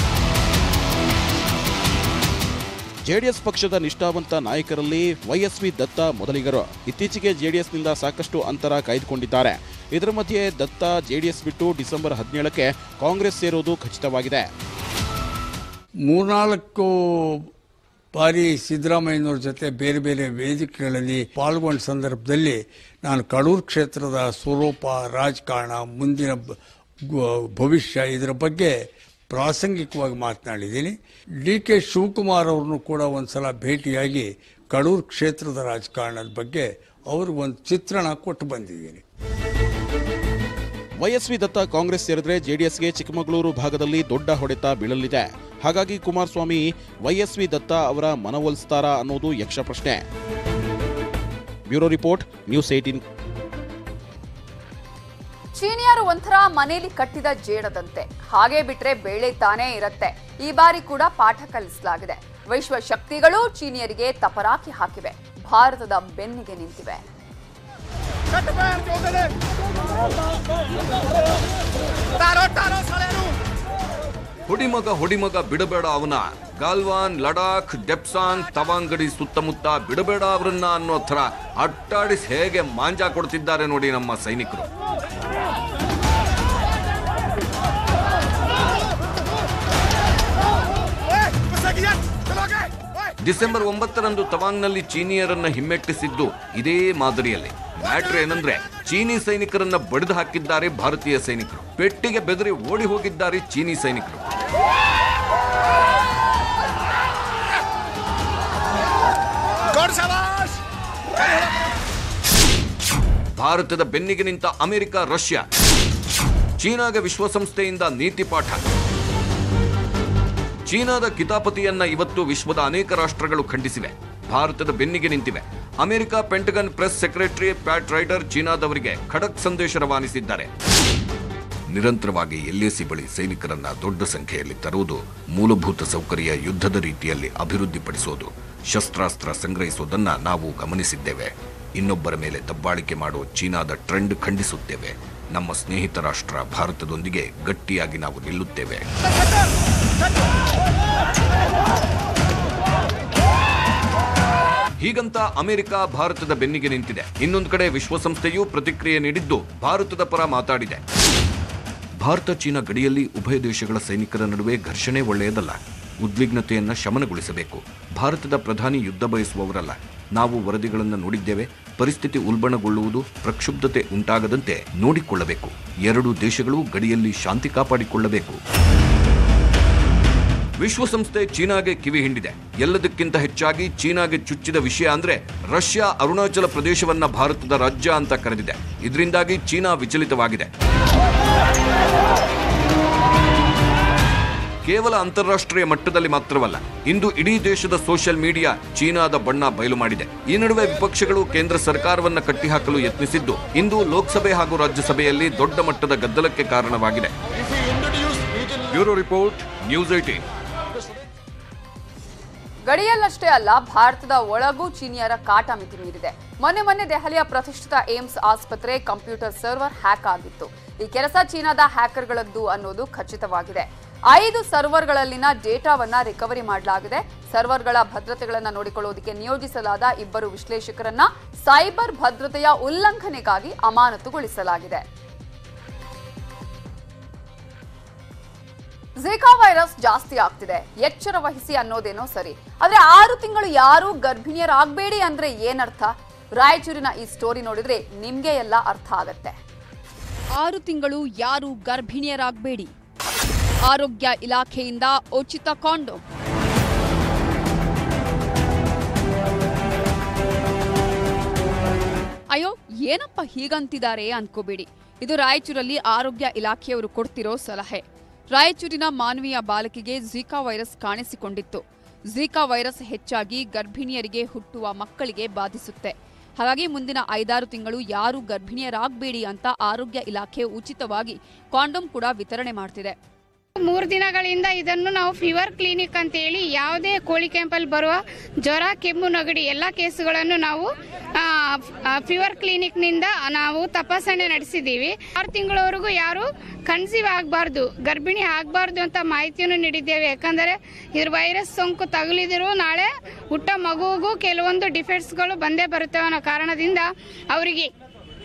ಜೆಡಿಎಸ್ ಪಕ್ಷದ ನಿಷ್ಠಾವಂತ ನಾಯಕರಲ್ಲಿ ವೈಎಸ್ವಿ ದತ್ತ ಮೊದಲಿಗರು ಇತ್ತೀಚೆಗೆ ಜೆಡಿಎಸ್ನಿಂದ ಸಾಕಷ್ಟು ಅಂತರ ಕಾಯ್ದುಕೊಂಡಿದ್ದಾರೆ ಇದರ ಮಧ್ಯೆ ದತ್ತ ಜೆಡಿಎಸ್ ಬಿಟ್ಟು ಡಿಸೆಂಬರ್ ಹದಿನೇಳಕ್ಕೆ ಕಾಂಗ್ರೆಸ್ ಸೇರೋದು ಖಚಿತವಾಗಿದೆ ಮೂರ್ನಾಲ್ಕು ಬಾರಿ ಸಿದ್ದರಾಮಯ್ಯನವ್ರ ಜೊತೆ ಬೇರೆ ಬೇರೆ ವೇದಿಕೆಗಳಲ್ಲಿ ಪಾಲ್ಗೊಂಡ ಸಂದರ್ಭದಲ್ಲಿ ನಾನು ಕಡೂರು ಕ್ಷೇತ್ರದ ಸ್ವರೂಪ ರಾಜಕಾರಣ ಮುಂದಿನ ಬ- ಗು- ಭವಿಷ್ಯ ಇದರ ಬಗ್ಗೆ ಪ್ರಾಸಂಗಿಕವಾಗಿ ಮಾತನಾಡಿದ್ದೀನಿ ಡಿ ಕೆ ಶಿವಕುಮಾರ್ ಅವ್ರನ್ನು ಕೂಡ ಒಂದ್ಸಲ ಭೇಟಿಯಾಗಿ ಕಡೂರು ಕ್ಷೇತ್ರದ ರಾಜಕಾರಣದ ಬಗ್ಗೆ ಅವ್ರಿಗೊಂದು ಚಿತ್ರಣ ಕೊಟ್ಟು ಬಂದಿದ್ದೀನಿ ವೈಎಸ್ವಿ ದತ್ತ ಕಾಂಗ್ರೆಸ್ ಸೇರಿದ್ರೆ ಜೆಡಿಎಸ್ಗೆ ಚಿಕ್ಕಮಗಳೂರು ಭಾಗದಲ್ಲಿ ದೊಡ್ಡ ಹೊಡೆತ ಬೀಳಲಿದೆ ಹಾಗಾಗಿ ಕುಮಾರಸ್ವಾಮಿ ವೈಎಸ್ವಿ ದತ್ತ ಅವರ ಮನವೊಲಿಸ್ತಾರಾ ಅನ್ನೋದು ಯಕ್ಷ ಪ್ರಶ್ನೆ ಬ್ಯೂರೋ ರಿಪೋರ್ಟ್ ನ್ಯೂಸ್ ಏಟೀನ್ ಚೀನಿಯರು ಒಂಥರ ಮನೇಲಿ ಕಟ್ಟಿದ ಜೇಡದಂತೆ ಹಾಗೆ ಬಿಟ್ರೆ ಬೇಳೆ ತಾನೇ ಇರತ್ತೆ ಈ ಬಾರಿ ಕೂಡ ಪಾಠ ಕಲಿಸಲಾಗಿದೆ ವಿಶ್ವ ಶಕ್ತಿಗಳು ಚೀನಿಯರಿಗೆ ತಪರಾಕಿ ಹಾಕಿವೆ ಭಾರತದ ಬೆನ್ನಿಗೆ ನಿಂತಿವೆ ಹೊಡಿಮಗ ಹೊಡಿಮಗ ಬಿಡಬೇಡ ಅವನ ಗಾಲ್ವಾನ್ ಲಡಾಖ್ ಡೆಪ್ಸಾಂಗ್ ತವಾಂಗಡಿ ಸುತ್ತಮುತ್ತ ಬಿಡಬೇಡ ಅವರನ್ನ ಅನ್ನೋ ಥರ ಅಟ್ಟಾಡಿಸಿ ಹೇಗೆ ಮಾಂಜ ಕೊಡ್ತಿದ್ದಾರೆ ನೋಡಿ ನಮ್ಮ ಸೈನಿಕರು ಡಿಸೆಂಬರ್ ಒಂಬತ್ತರಂದು ತವಾಂಗ್ನಲ್ಲಿ ಚೀನಿಯರನ್ನ ಹಿಮ್ಮೆಟ್ಟಿಸಿದ್ದು ಇದೇ ಮಾದರಿಯಲ್ಲಿ ಮ್ಯಾಟ್ರ್ ಏನಂದ್ರೆ ಚೀನಿ ಸೈನಿಕರನ್ನ ಬಡಿದು ಹಾಕಿದ್ದಾರೆ ಭಾರತೀಯ ಸೈನಿಕರು ಪೆಟ್ಟಿಗೆ ಬೆದರಿ ಓಡಿ ಹೋಗಿದ್ದಾರೆ ಚೀನಿ ಸೈನಿಕರು ಭಾರತದ ಬೆನ್ನಿಗೆ ನಿಂತ ಅಮೆರಿಕ ರಷ್ಯಾ ಚೀನಾಗೆ ವಿಶ್ವಸಂಸ್ಥೆಯಿಂದ ನೀತಿ ಪಾಠ ಚೀನಾದ ಕಿತಾಪತಿಯನ್ನ ಇವತ್ತು ವಿಶ್ವದ ಅನೇಕ ರಾಷ್ಟ್ರಗಳು ಖಂಡಿಸಿವೆ ಭಾರತದ ಬೆನ್ನಿಗೆ ನಿಂತಿವೆ America Pentagon press secretary Pat Ryder ಚೀನಾದವರಿಗೆ ಖಡಕ್ ಸಂದೇಶ ರವಾನಿಸಿದ್ದಾರೆ ನಿರಂತರವಾಗಿ ಎಲ್ಎಸಿ ಬಳಿ ಸೈನಿಕರನ್ನ ದೊಡ್ಡ ಸಂಖ್ಯೆಯಲ್ಲಿ ತರುವುದು ಮೂಲಭೂತ ಸೌಕರ್ಯ ಯುದ್ಧದ ರೀತಿಯಲ್ಲಿ ಅಭಿವೃದ್ಧಿಪಡಿಸೋದು ಶಸ್ತ್ರಾಸ್ತ್ರ ಸಂಗ್ರಹಿಸುವುದನ್ನ ನಾವು ಗಮನಿಸಿದ್ದೇವೆ ಇನ್ನೊಬ್ಬರ ಮೇಲೆ ದಬ್ಬಾಳಿಕೆ ಮಾಡುವ ಚೀನಾದ ಟ್ರೆಂಡ್ ಖಂಡಿಸುತ್ತೇವೆ ನಮ್ಮ ಸ್ನೇಹಿತ ರಾಷ್ಟ್ರ ಭಾರತದೊಂದಿಗೆ ಗಟ್ಟಿಯಾಗಿ ನಾವು ನಿಲ್ಲುತ್ತೇವೆ ಹೀಗಂತ ಅಮೆರಿಕ ಭಾರತದ ಬೆನ್ನಿಗೆ ನಿಂತಿದೆ ಇನ್ನೊಂದು ಕಡೆ ವಿಶ್ವಸಂಸ್ಥೆಯೂ ಪ್ರತಿಕ್ರಿಯೆ ನೀಡಿದ್ದು ಭಾರತದ ಪರ ಮಾತಾಡಿದೆ ಭಾರತ ಚೀನಾ ಗಡಿಯಲ್ಲಿ ಉಭಯ ದೇಶಗಳ ಸೈನಿಕರ ನಡುವೆ ಘರ್ಷಣೆ ಒಳ್ಳೆಯದಲ್ಲ ಉದ್ವಿಗ್ನತೆಯನ್ನ ಶಮನಗೊಳಿಸಬೇಕು ಭಾರತದ ಪ್ರಧಾನಿ ಯುದ್ಧ ಬಯಸುವವರಲ್ಲ ನಾವು ವರದಿಗಳನ್ನು ನೋಡಿದ್ದೇವೆ ಪರಿಸ್ಥಿತಿ ಉಲ್ಬಣಗೊಳ್ಳುವುದು ಪ್ರಕ್ಷುಬ್ಧತೆ ಉಂಟಾಗದಂತೆ ನೋಡಿಕೊಳ್ಳಬೇಕು ಎರಡು ದೇಶಗಳು ಗಡಿಯಲ್ಲಿ ಶಾಂತಿ ಕಾಪಾಡಿಕೊಳ್ಳಬೇಕು ವಿಶ್ವಸಂಸ್ಥೆ ಚೀನಾಗೆ ಕಿವಿ ಹಿಂಡಿದೆ ಎಲ್ಲದಕ್ಕಿಂತ ಹೆಚ್ಚಾಗಿ ಚೀನಾಗೆ ಚುಚ್ಚಿದ ವಿಷಯ ಅಂದ್ರೆ ರಷ್ಯಾ ಅರುಣಾಚಲ ಪ್ರದೇಶವನ್ನ ಭಾರತದ ರಾಜ್ಯ ಅಂತ ಕರೆದಿದೆ ಇದರಿಂದಾಗಿ ಚೀನಾ ವಿಚಲಿತವಾಗಿದೆ ಕೇವಲ ಅಂತಾರಾಷ್ಟ್ರೀಯ ಮಟ್ಟದಲ್ಲಿ ಮಾತ್ರವಲ್ಲ ಇಂದು ಇಡೀ ದೇಶದ ಸೋಷಿಯಲ್ ಮೀಡಿಯಾ ಚೀನಾದ ಬಣ್ಣ ಬಯಲು ಮಾಡಿದೆ ಈ ನಡುವೆ ವಿಪಕ್ಷಗಳು ಕೇಂದ್ರ ಸರ್ಕಾರವನ್ನ ಕಟ್ಟಿಹಾಕಲು ಯತ್ನಿಸಿದ್ದು ಇಂದು ಲೋಕಸಭೆ ಹಾಗೂ ರಾಜ್ಯಸಭೆಯಲ್ಲಿ ದೊಡ್ಡ ಮಟ್ಟದ ಗದ್ದಲಕ್ಕೆ ಕಾರಣವಾಗಿದೆ ಬ್ಯೂರೋ ರಿಪೋರ್ಟ್ ನ್ಯೂಸ್ ಏಟೀನ್ ಗಡಿಯಲ್ಲಷ್ಟೇ ಅಲ್ಲ ಭಾರತದ ಒಳಗೂ ಚೀನಿಯರ ಕಾಟ ಮಿತಿ ಮೀರಿದೆ ಮೊನ್ನೆ ಮೊನ್ನೆ ದೆಹಲಿಯ ಪ್ರತಿಷ್ಠಿತ ಏಮ್ಸ್ ಆಸ್ಪತ್ರೆ ಕಂಪ್ಯೂಟರ್ ಸರ್ವರ್ ಹ್ಯಾಕ್ ಆಗಿತ್ತು ಈ ಕೆಲಸ ಚೀನಾದ ಹ್ಯಾಕರ್ಗಳದ್ದು ಅನ್ನೋದು ಖಚಿತವಾಗಿದೆ ಐದು ಸರ್ವರ್ಗಳಲ್ಲಿನ ಡೇಟಾವನ್ನ ರಿಕವರಿ ಮಾಡಲಾಗಿದೆ ಸರ್ವರ್ಗಳ ಭದ್ರತೆಗಳನ್ನು ನೋಡಿಕೊಳ್ಳುವುದಕ್ಕೆ ನಿಯೋಜಿಸಲಾದ ಇಬ್ಬರು ವಿಶ್ಲೇಷಕರನ್ನ ಸೈಬರ್ ಭದ್ರತೆಯ ಉಲ್ಲಂಘನೆಗಾಗಿ ಅಮಾನತುಗೊಳಿಸಲಾಗಿದೆ ಝಿಕಾ ವೈರಸ್ ಜಾಸ್ತಿ ಆಗ್ತಿದೆ ಎಚ್ಚರ ವಹಿಸಿ ಅನ್ನೋದೇನೋ ಸರಿ ಆದ್ರೆ ಆರು ತಿಂಗಳು ಯಾರು ಗರ್ಭಿಣಿಯರಾಗಬೇಡಿ ಅಂದ್ರೆ ಏನರ್ಥ ರಾಯಚೂರಿನ ಈ ಸ್ಟೋರಿ ನೋಡಿದ್ರೆ ನಿಮ್ಗೆ ಎಲ್ಲ ಅರ್ಥ ಆಗತ್ತೆ ಆರು ತಿಂಗಳು ಯಾರು ಗರ್ಭಿಣಿಯರಾಗಬೇಡಿ ಆರೋಗ್ಯ ಇಲಾಖೆಯಿಂದ ಉಚಿತ ಕಾಂಡೋಮ್ ಅಯ್ಯೋ ಏನಪ್ಪ ಹೀಗಂತಿದ್ದಾರೆ ಅನ್ಕೋಬೇಡಿ ಇದು ರಾಯಚೂರಲ್ಲಿ ಆರೋಗ್ಯ ಇಲಾಖೆಯವರು ಕೊಡ್ತಿರೋ ಸಲಹೆ ರಾಯಚೂರಿನ ಮಾನವೀಯ ಬಾಲಕಿಗೆ ಝಿಕಾ ವೈರಸ್ ಕಾಣಿಸಿಕೊಂಡಿತ್ತು ಝಿಕಾ ವೈರಸ್ ಹೆಚ್ಚಾಗಿ ಗರ್ಭಿಣಿಯರಿಗೆ ಹುಟ್ಟುವ ಮಕ್ಕಳಿಗೆ ಬಾಧಿಸುತ್ತೆ ಹಾಗಾಗಿ ಮುಂದಿನ ಐದಾರು ತಿಂಗಳು ಯಾರು ಗರ್ಭಿಣಿಯರಾಗಬೇಡಿ ಅಂತ ಆರೋಗ್ಯ ಇಲಾಖೆ ಉಚಿತವಾಗಿ ಕಾಂಡೋಮ್ ಕೂಡ ವಿತರಣೆ ಮಾಡ್ತಿದೆ ಮೂರು ದಿನಗಳಿಂದ ಇದನ್ನು ನಾವು ಫೀವರ್ ಕ್ಲಿನಿಕ್ ಅಂತ ಹೇಳಿ ಯಾವುದೇ ಕೋಳಿ ಕ್ಯಾಂಪಲ್ಲಿ ಬರುವ ಜ್ವರ ಕೆಮ್ಮು ನಗಡಿ ಎಲ್ಲ ಕೇಸುಗಳನ್ನು ನಾವು ಫೀವರ್ ಕ್ಲಿನಿಕ್ನಿಂದ ನಾವು ತಪಾಸಣೆ ನಡೆಸಿದ್ದೀವಿ ಆರು ತಿಂಗಳವರೆಗೂ ಯಾರು ಕನ್ಸೀವ್ ಆಗಬಾರ್ದು ಗರ್ಭಿಣಿ ಆಗಬಾರ್ದು ಅಂತ ಮಾಹಿತಿಯನ್ನು ನೀಡಿದ್ದೇವೆ ಯಾಕಂದರೆ ಇದ್ರ ವೈರಸ್ ಸೋಂಕು ತಗುಲಿದಿರು ನಾಳೆ ಹುಟ್ಟ ಮಗುವಿಗೂ ಕೆಲವೊಂದು ಡಿಫೆಕ್ಟ್ಸ್ಗಳು ಬಂದೇ ಬರುತ್ತವೆ ಅನ್ನೋ ಕಾರಣದಿಂದ ಅವರಿಗೆ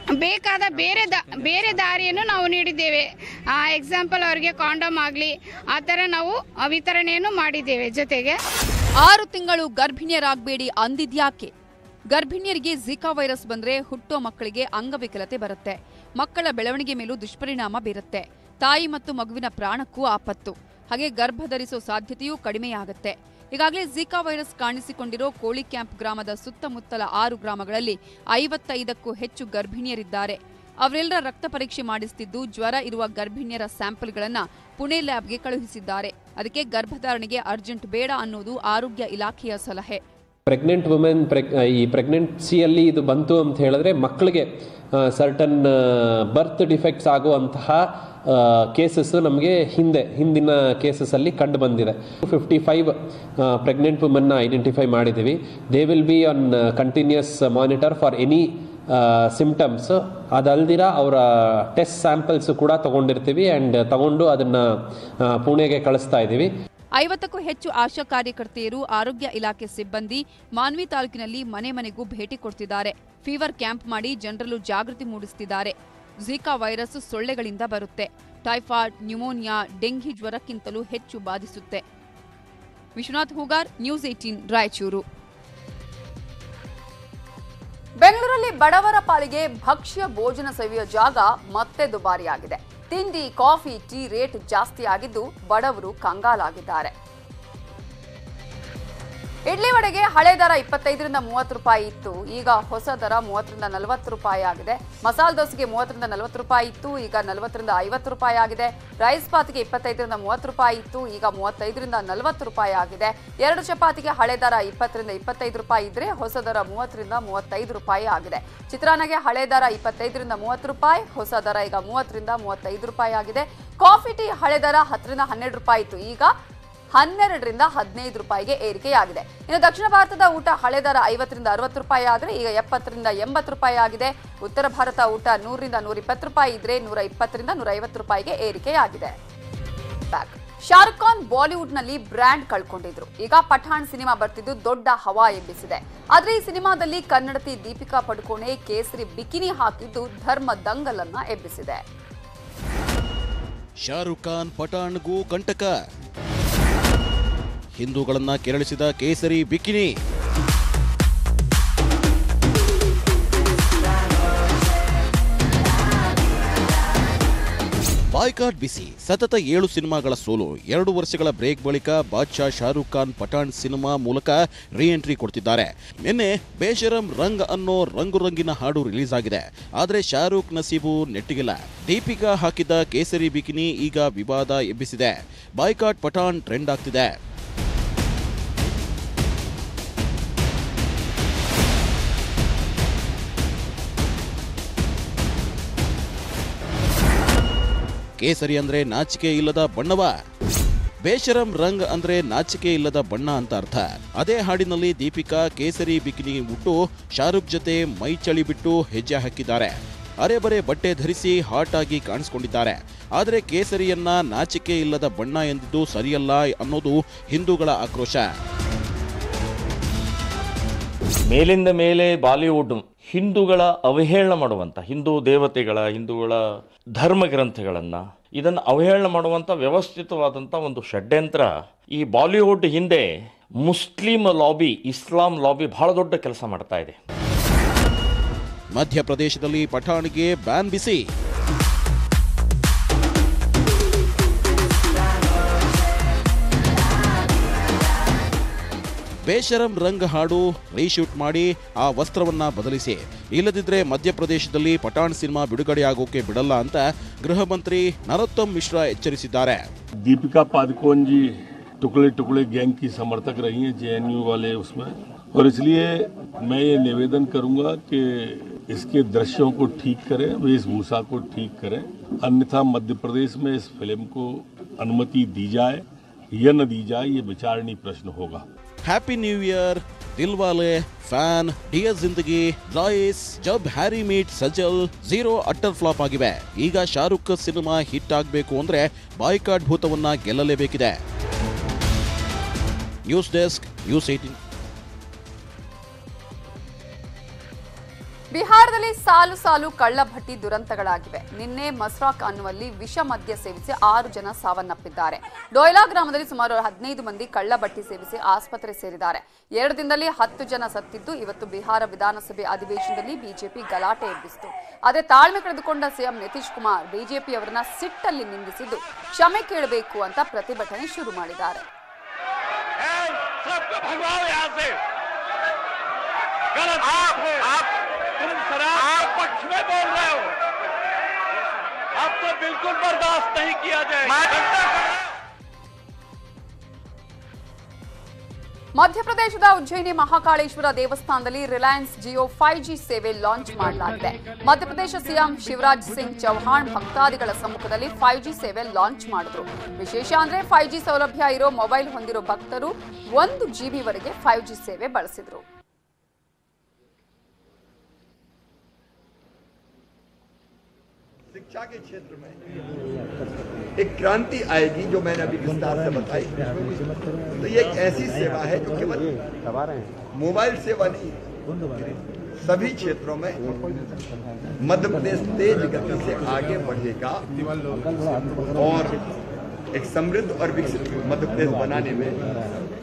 ಬೇಕಾದ ಬೇರೆ ದ ಬೇರೆ ದಾರಿಯನ್ನು ನಾವು ನೀಡಿದ್ದೇವೆ ಎಕ್ಸಾಂಪಲ್ ಅವರಿಗೆ ಕಾಂಡಮ್ ಆಗಲಿ ಆ ಥರ ನಾವು ವಿತರಣೆಯನ್ನು ಮಾಡಿದ್ದೇವೆ ಜೊತೆಗೆ ಆರು ತಿಂಗಳು ಗರ್ಭಿಣಿಯರಾಗಬೇಡಿ ಅಂದಿದ್ಯಾಕೆ ಗರ್ಭಿಣಿಯರಿಗೆ ಝಿಕಾ ವೈರಸ್ ಬಂದ್ರೆ ಹುಟ್ಟೋ ಮಕ್ಕಳಿಗೆ ಅಂಗವಿಕಲತೆ ಬರುತ್ತೆ ಮಕ್ಕಳ ಬೆಳವಣಿಗೆ ಮೇಲೂ ದುಷ್ಪರಿಣಾಮ ಬೀರುತ್ತೆ ತಾಯಿ ಮತ್ತು ಮಗುವಿನ ಪ್ರಾಣಕ್ಕೂ ಆಪತ್ತು ಹಾಗೆ ಗರ್ಭ ಧರಿಸೋ ಸಾಧ್ಯತೆಯೂ ಕಡಿಮೆಯಾಗುತ್ತೆ ಈಗಾಗಲೇ ಝಿಕಾ ವೈರಸ್ ಕಾಣಿಸಿಕೊಂಡಿರೋ ಕೋಳಿ ಕ್ಯಾಂಪ್ ಗ್ರಾಮದ ಸುತ್ತಮುತ್ತಲ ಆರು ಗ್ರಾಮಗಳಲ್ಲಿ ಐವತ್ತೈದಕ್ಕೂ ಹೆಚ್ಚು ಗರ್ಭಿಣಿಯರಿದ್ದಾರೆ ಅವರೆಲ್ಲರ ರಕ್ತ ಪರೀಕ್ಷೆ ಮಾಡಿಸ್ತಿದ್ದು ಜ್ವರ ಇರುವ ಗರ್ಭಿಣಿಯರ ಸ್ಯಾಂಪಲ್ಗಳನ್ನ ಪುಣೆ ಲ್ಯಾಬ್ಗೆ ಕಳುಹಿಸಿದ್ದಾರೆ ಅದಕ್ಕೆ ಗರ್ಭಧಾರಣೆಗೆ ಅರ್ಜೆಂಟ್ ಬೇಡ ಅನ್ನೋದು ಆರೋಗ್ಯ ಇಲಾಖೆಯ ಸಲಹೆ ಪ್ರೆಗ್ನೆಂಟ್ ವುಮೆನ್ ಪ್ರೆಗ್ ಈ ಪ್ರೆಗ್ನೆನ್ಸಿಯಲ್ಲಿ ಇದು ಬಂತು ಅಂತ ಹೇಳಿದ್ರೆ ಮಕ್ಕಳಿಗೆ ಸರ್ಟನ್ ಬರ್ತ್ ಡಿಫೆಕ್ಟ್ಸ್ ಆಗುವಂತಹ ಕೇಸಸ್ ನಮಗೆ ಹಿಂದೆ ಹಿಂದಿನ ಕೇಸಸಲ್ಲಿ ಕಂಡು ಬಂದಿದೆ ಫಿಫ್ಟಿ ಫೈವ್ ಪ್ರೆಗ್ನೆಂಟ್ ವುಮೆನ್ನ ಐಡೆಂಟಿಫೈ ಮಾಡಿದ್ದೀವಿ they will be on continuous monitor for any symptoms ಅದಲ್ದಿರ ಅವರ ಟೆಸ್ಟ್ ಸ್ಯಾಂಪಲ್ಸ್ ಕೂಡ ತಗೊಂಡಿರ್ತೀವಿ ಆ್ಯಂಡ್ ತಗೊಂಡು ಅದನ್ನು ಪುಣೆಗೆ ಕಳಿಸ್ತಾ ಇದ್ದೀವಿ ಐವತ್ತಕ್ಕೂ ಹೆಚ್ಚು ಆಶಾ ಕಾರ್ಯಕರ್ತೆಯರು ಆರೋಗ್ಯ ಇಲಾಖೆ ಸಿಬ್ಬಂದಿ ಮಾನ್ವಿ ತಾಲೂಕಿನಲ್ಲಿ ಮನೆ ಮನೆಗೂ ಭೇಟಿ ಕೊಡ್ತಿದ್ದಾರೆ ಫೀವರ್ ಕ್ಯಾಂಪ್ ಮಾಡಿ ಜನರಲ್ಲೂ ಜಾಗೃತಿ ಮೂಡಿಸುತ್ತಿದ್ದಾರೆ ಝಿಕಾ ವೈರಸ್ ಸೊಳ್ಳೆಗಳಿಂದ ಬರುತ್ತೆ ಟೈಫಾಯ್ಡ್ ನ್ಯೂಮೋನಿಯಾ ಡೆಂಘಿ ಜ್ವರಕ್ಕಿಂತಲೂ ಹೆಚ್ಚು ಬಾಧಿಸುತ್ತೆ ವಿಶ್ವನಾಥ್ ಹೂಗಾರ್ ನ್ಯೂಸ್ ಏಟೀನ್ ರಾಯಚೂರು ಬೆಂಗಳೂರಲ್ಲಿ ಬಡವರ ಪಾಲಿಗೆ ಭಕ್ಷ್ಯ ಭೋಜನ ಸವಿಯೋ ಜಾಗ ಮತ್ತೆ ದುಬಾರಿಯಾಗಿದೆ ತಿಂಡಿ ಕಾಫಿ ಟೀ ರೇಟ್ ಜಾಸ್ತಿ ಆಗಿದ್ದು ಬಡವರು ಕಂಗಾಲಾಗಿದ್ದಾರೆ ಇಡ್ಲಿ ವಡೆಗೆ ಹಳೆ ದರ ಇಪ್ಪತ್ತೈದರಿಂದ ಮೂವತ್ತು ರೂಪಾಯಿ ಇತ್ತು ಈಗ ಹೊಸ ದರ ಮೂವತ್ತರಿಂದ ನಲವತ್ತು ರೂಪಾಯಿ ಆಗಿದೆ ಮಸಾಲೆ ದೋಸೆಗೆ ಮೂವತ್ತರಿಂದ ನಲವತ್ತು ರೂಪಾಯಿ ಇತ್ತು ಈಗ ನಲವತ್ತರಿಂದ ಐವತ್ತು ರೂಪಾಯಿ ಆಗಿದೆ ರೈಸ್ ಬಾತ್ಗೆ ಇಪ್ಪತ್ತೈದರಿಂದ ಮೂವತ್ತು ರೂಪಾಯಿ ಇತ್ತು ಈಗ ಮೂವತ್ತೈದರಿಂದ ನಲವತ್ತು ರೂಪಾಯಿ ಆಗಿದೆ ಎರಡು ಚಪಾತಿಗೆ ಹಳೆ ದರ ಇಪ್ಪತ್ತರಿಂದ ಇಪ್ಪತ್ತೈದು ರೂಪಾಯಿ ಇದ್ರೆ ಹೊಸ ದರ ಮೂವತ್ತರಿಂದ ಮೂವತ್ತೈದು ರೂಪಾಯಿ ಆಗಿದೆ ಚಿತ್ರಾನ್ನಗೆ ಹಳೆ ದರ ಇಪ್ಪತ್ತೈದರಿಂದ ಮೂವತ್ತು ರೂಪಾಯಿ ಹೊಸ ದರ ಈಗ ಮೂವತ್ತರಿಂದ ಮೂವತ್ತೈದು ರೂಪಾಯಿ ಆಗಿದೆ ಕಾಫಿ ಟೀ ಹಳೆ ದರ ಹತ್ತರಿಂದ ಹನ್ನೆರಡು ರೂಪಾಯಿ ಇತ್ತು ಈಗ ಹನ್ನೆರಡರಿಂದ ಹದಿನೈದು ರೂಪಾಯಿಗೆ ಏರಿಕೆಯಾಗಿದೆ ಇನ್ನು ದಕ್ಷಿಣ ಭಾರತದ ಊಟ ಹಳೆ ದರ ಐವತ್ತರಿಂದ ಅರವತ್ತು ರೂಪಾಯಿ ಆದರೆ ಈಗ ಎಪ್ಪತ್ತರಿಂದ ಎಂಬತ್ತು ರೂಪಾಯಿ ಆಗಿದೆ ಉತ್ತರ ಭಾರತ ಊಟ ನೂರರಿಂದ ನೂರ ಇಪ್ಪತ್ತು ರೂಪಾಯಿ ಇದ್ರೆ ನೂರ ಇಪ್ಪತ್ತರಿಂದ ನೂರ ಐವತ್ತು ರೂಪಾಯಿಗೆ ಏರಿಕೆಯಾಗಿದೆ ಬ್ಯಾಕ್ ಶಾರುಖ್ ಖಾನ್ ಬಾಲಿವುಡ್ನಲ್ಲಿ ಬ್ರ್ಯಾಂಡ್ ಕಳ್ಕೊಂಡಿದ್ರು ಈಗ ಪಠಾಣ್ ಸಿನಿಮಾ ಬರ್ತಿದ್ದು ದೊಡ್ಡ ಹವಾ ಎಬ್ಬಿಸಿದೆ ಆದ್ರೆ ಈ ಸಿನಿಮಾದಲ್ಲಿ ಕನ್ನಡತಿ ದೀಪಿಕಾ ಪಡುಕೋಣೆ ಕೇಸರಿ ಬಿಕಿನಿ ಹಾಕಿದ್ದು ಧರ್ಮ ದಂಗಲನ್ನ ಎಬ್ಬಿಸಿದೆ ಶಾರುಖ್ ಖಾನ್ ಪಠಾಣ್ಗೂ ಕಂಟಕ ಹಿಂದೂಗಳನ್ನ ಕೆರಳಿಸಿದ ಕೇಸರಿ ಬಿಕಿನಿ ಬಾಯ್ಕಾಟ್ ಬಿಸಿ ಸತತ ಏಳು ಸಿನಿಮಾಗಳ ಸೋಲು ಎರಡು ವರ್ಷಗಳ ಬ್ರೇಕ್ ಬಳಿಕ ಬಾದ್ಶಾ ಶಾರುಖ್ ಖಾನ್ ಪಠಾಣ್ ಸಿನಿಮಾ ಮೂಲಕ ರೀ ಎಂಟ್ರಿ ಕೊಡ್ತಿದ್ದಾರೆ ನಿನ್ನೆ ಬೇಶರಂ ರಂಗ್ ಅನ್ನೋ ರಂಗು ರಂಗಿನ ಹಾಡು ರಿಲೀಸ್ ಆಗಿದೆ ಆದರೆ ಶಾರುಖ್ ನಸೀಬು ನೆಟ್ಟಿಗಿಲ್ಲ ದೀಪಿಕಾ ಹಾಕಿದ್ದ ಕೇಸರಿ ಬಿಕಿನಿ ಈಗ ವಿವಾದ ಎಬ್ಬಿಸಿದೆ ಬಾಯ್ಕಾಟ್ ಪಠಾಣ್ ಟ್ರೆಂಡ್ ಆಗ್ತಿದೆ ಕೇಸರಿ ಅಂದ್ರೆ ನಾಚಿಕೆ ಇಲ್ಲದ ಬಣ್ಣವ ಬೇಶರಂ ರಂಗ್ ಅಂದ್ರೆ ನಾಚಿಕೆ ಇಲ್ಲದ ಬಣ್ಣ ಅಂತ ಅರ್ಥ ಅದೇ ಹಾಡಿನಲ್ಲಿ ದೀಪಿಕಾ ಕೇಸರಿ ಬಿಕಿನಿ ಉಟ್ಟು ಶಾರುಖ್ ಜೊತೆ ಮೈ ಚಳಿ ಬಿಟ್ಟು ಹೆಜ್ಜೆ ಹಾಕಿದ್ದಾರೆ ಅರೆ ಬರೆ ಬಟ್ಟೆ ಧರಿಸಿ ಹಾಟ್ ಆಗಿ ಕಾಣಿಸ್ಕೊಂಡಿದ್ದಾರೆ ಆದರೆ ಕೇಸರಿಯನ್ನ ನಾಚಿಕೆ ಇಲ್ಲದ ಬಣ್ಣ ಎಂದಿದ್ದು ಸರಿಯಲ್ಲ ಅನ್ನೋದು ಹಿಂದೂಗಳ ಆಕ್ರೋಶ ಮೇಲಿಂದ ಮೇಲೆ ಬಾಲಿವುಡ್ ಹಿಂದೂಗಳ ಅವಹೇಳನ ಮಾಡುವಂಥ ಹಿಂದೂ ದೇವತೆಗಳ ಹಿಂದೂಗಳ ಧರ್ಮ ಗ್ರಂಥಗಳನ್ನು ಇದನ್ನು ಅವಹೇಳನ ಮಾಡುವಂಥ ವ್ಯವಸ್ಥಿತವಾದಂಥ ಒಂದು ಷಡ್ಯಂತ್ರ ಈ ಬಾಲಿವುಡ್ ಹಿಂದೆ ಮುಸ್ಲಿಂ ಲಾಬಿ ಇಸ್ಲಾಂ ಲಾಬಿ ಬಹಳ ದೊಡ್ಡ ಕೆಲಸ ಮಾಡ್ತಾ ಇದೆ ಮಧ್ಯಪ್ರದೇಶದಲ್ಲಿ ಪಠಾಣ್ಗೆ ಬ್ಯಾನ್ ಬಿಸಿ ಬೇಶರಂ ರಂಗ್ ಹಾಡು ರೀಶೂಟ್ ಮಾಡಿ ಆ ವಸ್ತ್ರವನ್ನ ಬದಲಿಸಿ ಇಲ್ಲದಿದ್ರೆ ಮಧ್ಯಪ್ರದೇಶದಲ್ಲಿ ಪಠಾಣ್ ಸಿನಿಮಾ ಬಿಡುಗಡೆಯಾಗೋಕೆ ಬಿಡಲ್ಲ ಅಂತ ಗೃಹ ಮಂತ್ರಿ ನರೋತ್ತಮ್ ಮಿಶ್ರಾ ಎಚ್ಚರಿಸಿದ್ದಾರೆ दीपिका पादुकोण जी टुकड़े टुकड़े गैंग की समर्थक रही हैं जेएनयू वाले उसमें और इसलिए मैं ये निवेदन करूंगा कि इसके दृश्यों को ठीक करें वेशभूषा को ठीक करें अन्यथा मध्य प्रदेश में इस फिल्म को अनुमति दी जाए या न दी जाए ये विचारणीय प्रश्न होगा ಹ್ಯಾಪಿ ನ್ಯೂ ಇಯರ್ ದಿಲ್ವಾಲೆ ಫ್ಯಾನ್ ಡಿಯರ್ ಜಿಂದಗಿ ರಾಯಿಸ್ ಜಬ್ ಹ್ಯಾರಿ ಮೀಟ್ ಸಜಲ್ ಝೀರೋ ಅಟ್ಟರ್ ಫ್ಲಾಪ್ ಆಗಿವೆ ಈಗ ಶಾರುಖ್ ಸಿನಿಮಾ ಹಿಟ್ ಆಗಬೇಕು ಅಂದ್ರೆ ಬಾಯ್ಕಾಟ್ ಭೂತವನ್ನ ಗೆಲ್ಲಲೇಬೇಕಿದೆ ನ್ಯೂಸ್ ಡೆಸ್ಕ್ ನ್ಯೂಸ್ ಏಟೀನ್ ಬಿಹಾರದಲ್ಲಿ ಸಾಲು ಸಾಲು ಕಳ್ಳಭಟ್ಟಿ ದುರಂತಗಳಾಗಿವೆ ನಿನ್ನೆ ಮಸ್ರಾಕ್ ಅನ್ನುವಲ್ಲಿ ವಿಷ ಮದ್ಯ ಸೇವಿಸಿ ಆರು ಜನ ಸಾವನ್ನಪ್ಪಿದ್ದಾರೆ ಡೋಯ್ಲಾ ಗ್ರಾಮದಲ್ಲಿ ಸುಮಾರು ಹದಿನೈದು ಮಂದಿ ಕಳ್ಳಭಟ್ಟಿ ಸೇವಿಸಿ ಆಸ್ಪತ್ರೆ ಸೇರಿದ್ದಾರೆ ಎರಡು ದಿನದಲ್ಲಿ ಹತ್ತು ಜನ ಸತ್ತಿದ್ದು ಇವತ್ತು ಬಿಹಾರ ವಿಧಾನಸಭೆ ಅಧಿವೇಶನದಲ್ಲಿ ಬಿಜೆಪಿ ಗಲಾಟೆ ಎಬ್ಬಿಸಿತು ಆದರೆ ತಾಳ್ಮೆ ಕಳೆದುಕೊಂಡ ಸಿಎಂ ನಿತೀಶ್ ಕುಮಾರ್ ಬಿಜೆಪಿಯವರನ್ನ ಸಿಟ್ಟಲ್ಲಿ ನಿಂದಿಸಿದ್ದು ಕ್ಷಮೆ ಕೇಳಬೇಕು ಅಂತ ಪ್ರತಿಭಟನೆ ಶುರು ಮಾಡಿದ್ದಾರೆ सबको भगवाओ यहाँ से गलत आप, आप तुम शराब के पक्ष में बोल रहे हो अब तो बिल्कुल बर्दाश्त नहीं किया जाएगा ಮಧ್ಯಪ್ರದೇಶದ ಉಜ್ಜಯಿನಿ ಮಹಾಕಾಳೇಶ್ವರ ದೇವಸ್ಥಾನದಲ್ಲಿ ರಿಲಯನ್ಸ್ ಜಿಯೋ ಫೈವ್ ಜಿ ಸೇವೆ ಲಾಂಚ್ ಮಾಡಲಾಗಿದೆ ಮಧ್ಯಪ್ರದೇಶ ಸಿಎಂ ಶಿವರಾಜ್ ಸಿಂಗ್ ಚೌಹಾಣ್ ಭಕ್ತಾದಿಗಳ ಸಮ್ಮುಖದಲ್ಲಿ ಫೈವ್ ಜಿ ಸೇವೆ ಲಾಂಚ್ ಮಾಡಿದ್ರು ವಿಶೇಷ ಅಂದ್ರೆ ಫೈವ್ ಜಿ ಸೌಲಭ್ಯ ಇರೋ ಮೊಬೈಲ್ ಹೊಂದಿರೋ ಭಕ್ತರು ಒಂದು ಜಿಬಿವರೆಗೆ ಫೈವ್ ಜಿ ಸೇವೆ ಬಳಸಿದ್ರು शिक्षा के क्षेत्र में एक क्रांति आएगी जो मैंने अभी विस्तार से बताई तो ये एक ऐसी सेवा है जो केवल मोबाइल सेवा नहीं है सभी क्षेत्रों में मध्य प्रदेश तेज गति से आगे बढ़ेगा और एक समृद्ध और विकसित मध्य प्रदेश बनाने में